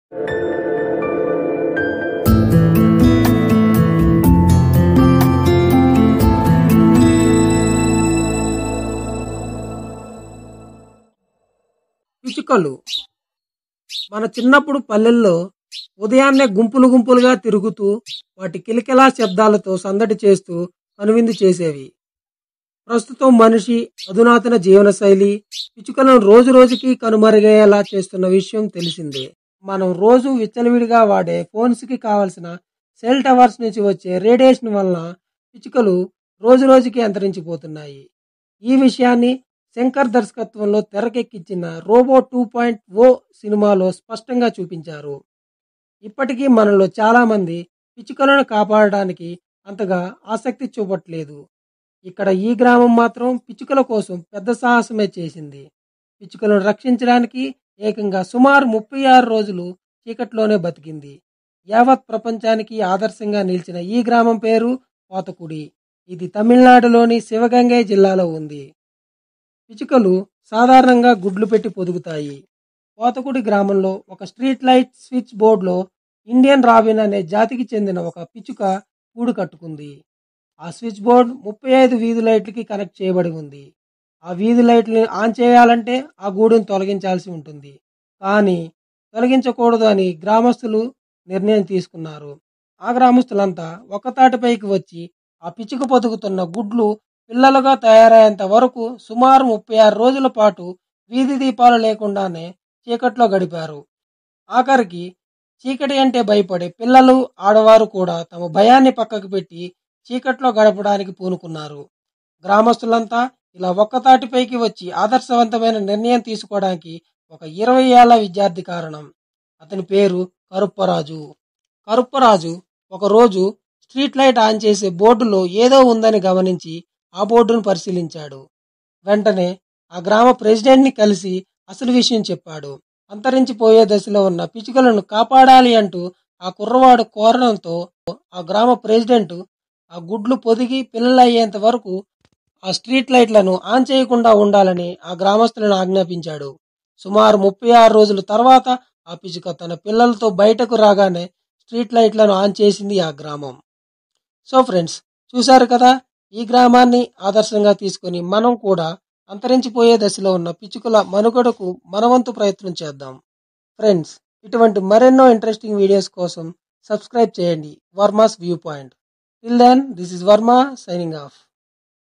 పిచ్చుకలు మన చిన్నప్పుడు పల్లెల్లో ఉదయాన్నే గుంపులు గుంపులుగా తిరుగుతూ వాటి కిలకిలా శబ్దాలతో సందడి చేస్తూ కనువిందు చేసేవి ప్రస్తుతం మనిషి అధునాతన జీవనశైలి పిచ్చుకలను రోజు రోజుకి కనుమరుగయ్యేలా చేస్తున్న విషయం తెలిసిందే మనం రోజు విచ్చలవిడిగా వాడే ఫోన్స్ కి కావలసిన సెల్ టవర్స్ నుంచి వచ్చే రేడియేషన్ వలన పిచ్చుకలు రోజు రోజుకి అంతరించిపోతున్నాయి ఈ విషయాన్ని శంకర్ దర్శకత్వంలో తెరకెక్కించిన రోబో టూ పాయింట్ ఓ సినిమాలో స్పష్టంగా చూపించారు ఇప్పటికీ మనలో చాలా మంది పిచ్చుకలను కాపాడడానికి అంతగా ఆసక్తి చూపట్లేదు ఇక్కడ ఈ గ్రామం మాత్రం పిచ్చుకల కోసం పెద్ద సాహసమే చేసింది పిచ్చుకలను రక్షించడానికి ఏకంగా సుమారు ముప్పై ఆరు రోజులు చీకట్లోనే బతికింది యావత్ ప్రపంచానికి ఆదర్శంగా నిలిచిన ఈ గ్రామం పేరు పోతకుడి ఇది తమిళనాడులోని శివగంగై జిల్లాలో ఉంది పిచ్చుకలు సాధారణంగా గుడ్లు పెట్టి పొదుగుతాయి పోతకుడి గ్రామంలో ఒక స్ట్రీట్ లైట్ స్విచ్ బోర్డులో ఇండియన్ రాబిన్ అనే జాతికి చెందిన ఒక పిచ్చుక గూడు కట్టుకుంది ఆ స్విచ్ బోర్డ్ ముప్పై ఐదు వీధి లైట్లకి కనెక్ట్ చేయబడి ఉంది ఆ వీధి లైట్ని ఆన్ చేయాలంటే ఆ గూడును తొలగించాల్సి ఉంటుంది కానీ తొలగించకూడదు అని గ్రామస్తులు నిర్ణయం తీసుకున్నారు ఆ గ్రామస్తులంతా ఒక్కతాటిపైకి వచ్చి ఆ పిచ్చుక పొదుగుతున్న గుడ్లు పిల్లలుగా తయారయ్యేంత వరకు సుమారు ముప్పై ఆరు రోజుల పాటు వీధి దీపాలు లేకుండానే చీకట్లో గడిపారు ఆఖరికి చీకటి అంటే భయపడే పిల్లలు ఆడవారు కూడా తమ భయాన్ని పక్కకు పెట్టి చీకట్లో గడపడానికి పూనుకున్నారు గ్రామస్తులంతా ఇలా ఒక్కతాటిపైకి వచ్చి ఆదర్శవంతమైన నిర్ణయం తీసుకోవడానికి ఒక ఇరవై ఏళ్ల విద్యార్థి కారణం అతని పేరు కరుప్పరాజు కరుప్పరాజు ఒకరోజు స్ట్రీట్ లైట్ ఆన్ చేసే బోర్డులో ఏదో ఉందని గమనించి ఆ బోర్డును పరిశీలించాడు వెంటనే ఆ గ్రామ ప్రెసిడెంట్ని కలిసి అసలు విషయం చెప్పాడు అంతరించిపోయే దశలో ఉన్న పిచ్చుకలను కాపాడాలి అంటూ ఆ కుర్రవాడు కోరడంతో ఆ గ్రామ ప్రెసిడెంట్ ఆ గుడ్లు పొదిగి పిల్లలు అయ్యేంత వరకు ఆ స్ట్రీట్ లైట్లను ఆన్ చేయకుండా ఉండాలని ఆ గ్రామస్తులను ఆజ్ఞాపించాడు సుమారు ముప్పై ఆరు రోజుల తర్వాత ఆ పిచ్చుక తన పిల్లలతో బయటకు రాగానే స్ట్రీట్ లైట్లను ఆన్ చేసింది ఆ గ్రామం సో ఫ్రెండ్స్ చూశారు కదా ఈ గ్రామాన్ని ఆదర్శంగా తీసుకొని మనం కూడా అంతరించిపోయే దశలో ఉన్న పిచ్చుకల మనుగడకు మనవంతు ప్రయత్నం చేద్దాం ఫ్రెండ్స్ ఇటువంటి మరెన్నో ఇంట్రెస్టింగ్ వీడియోస్ కోసం సబ్స్క్రైబ్ చేయండి Varma's view point till then this is Varma signing of